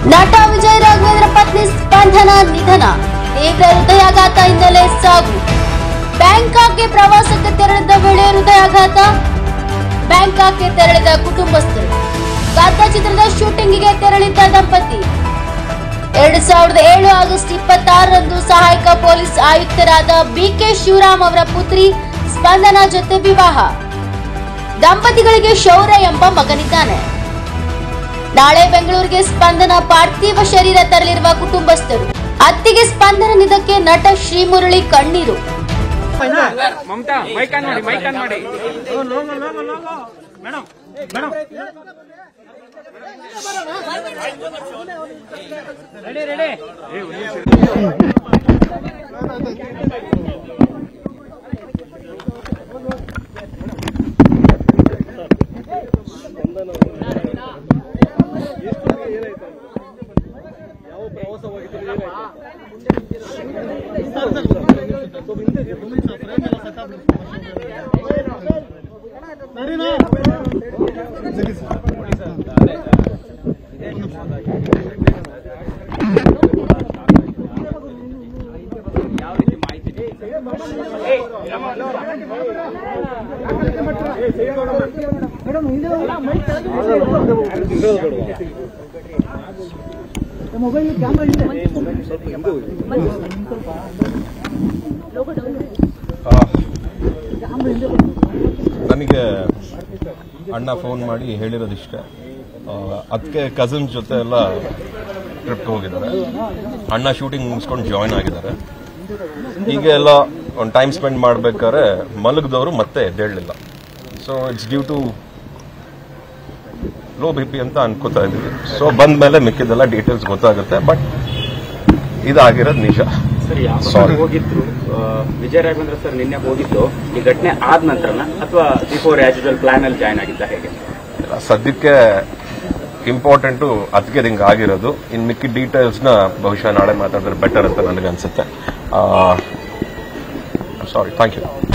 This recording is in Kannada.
ನಟ ವಿಜಯ್ ರಾಘವೇಂದ್ರ ಪತ್ನಿ ಸ್ಪಂದನ ನಿಧನ ತೀವ್ರ ಹೃದಯಾಘಾತ ಹಿನ್ನೆಲೆ ಸಾವು ಬ್ಯಾಂಕಾಕ್ಗೆ ಪ್ರವಾಸಕ್ಕೆ ತೆರಳಿದ ವೇಳೆ ಹೃದಯಾಘಾತ ಬ್ಯಾಂಕಾಕ್ಗೆ ತೆರಳಿದ ಕುಟುಂಬಸ್ಥರು ಗಾತ ಚಿತ್ರದ ಶೂಟಿಂಗಿಗೆ ತೆರಳಿದ್ದ ದಂಪತಿ ಎರಡು ಸಾವಿರದ ಏಳು ಆಗಸ್ಟ್ ಇಪ್ಪತ್ತಾರರಂದು ಸಹಾಯಕ ಪೊಲೀಸ್ ಆಯುಕ್ತರಾದ ಬಿಕೆ ಶಿವರಾಮ್ ಅವರ ಪುತ್ರಿ ಸ್ಪಂದನ ಜೊತೆ ವಿವಾಹ ದಂಪತಿಗಳಿಗೆ ಶೌರ್ಯ ಎಂಬ ಮಗನಿದ್ದಾನೆ ನಾಳೆ ಬೆಂಗಳೂರಿಗೆ ಸ್ಪಂದನ ಪಾರ್ಥಿವ ಶರೀರ ತರಲಿರುವ ಕುಟುಂಬಸ್ಥರು ಅತ್ತಿಗೆ ಸ್ಪಂದನ ನಿಧಕ್ಕೆ ನಟ ಶ್ರೀಮುರಳಿ ಕಣ್ಣೀರು ಮಮತಾ ಮೈಕ್ ಆನ್ ಮಾಡಿ ಮೈಕ್ ಆನ್ ಮಾಡಿ ನನಗೆ ಅಣ್ಣ ಫೋನ್ ಮಾಡಿ ಹೇಳಿರೋದಿಷ್ಟೇ ಅದಕ್ಕೆ ಕಸಿನ್ ಜೊತೆ ಎಲ್ಲ ಟ್ರಿಪ್ ಹೋಗಿದ್ದಾರೆ ಅಣ್ಣ ಶೂಟಿಂಗ್ ಮುಗಿಸ್ಕೊಂಡು ಜಾಯ್ನ್ ಆಗಿದ್ದಾರೆ ಈಗ ಎಲ್ಲ ಒಂದು ಟೈಮ್ ಸ್ಪೆಂಡ್ ಮಾಡ್ಬೇಕಾದ್ರೆ ಮಲಗಿದವರು ಮತ್ತೆ ಎದ್ದೇಳಲಿಲ್ಲ so it's due to low B P ಅಂತ ಅನ್ಕೋತಾ ಇದ್ದೀವಿ ಸೊ ಬಂದ ಮೇಲೆ ಮಿಕ್ಕಿದ್ದೆಲ್ಲ ಡೀಟೇಲ್ಸ್ ಗೊತ್ತಾಗುತ್ತೆ ಬಟ್ ಇದಾಗಿರೋದು ನಿಜ ಸರ್ ಯಾವ Sorry. ಹೋಗಿದ್ರು ಆ, ವಿಜಯ ರಾಘವೇಂದ್ರ ಸರ್ ನಿನ್ನೆ ಹೋಗಿದ್ದು ಈ ಘಟನೆ ಆದ ನಂತರನ ಅಥವಾ ಬಿಫೋರ್ ಆಸ್ ಯೂಶಲ್ ಪ್ಲಾನ್ ಅಲ್ಲಿ ಜಾಯ್ನ್ ಆಗಿದ್ದ ಹೇಗೆ ಸದ್ಯಕ್ಕೆ ಇಂಪಾರ್ಟೆಂಟು ಅದಕ್ಕೆ ಹಿಂಗೆ ಆಗಿರೋದು ಇನ್ನು ಮಿಕ್ಕಿ ಡೀಟೇಲ್ಸ್ನ ಬಹುಶಃ ನಾಳೆ ಮಾತಾಡಿದ್ರೆ ಬೆಟರ್ ಅಂತ ನನಗೆ ಅನ್ಸುತ್ತೆ ಸಾರಿ ಥ್ಯಾಂಕ್ ಯು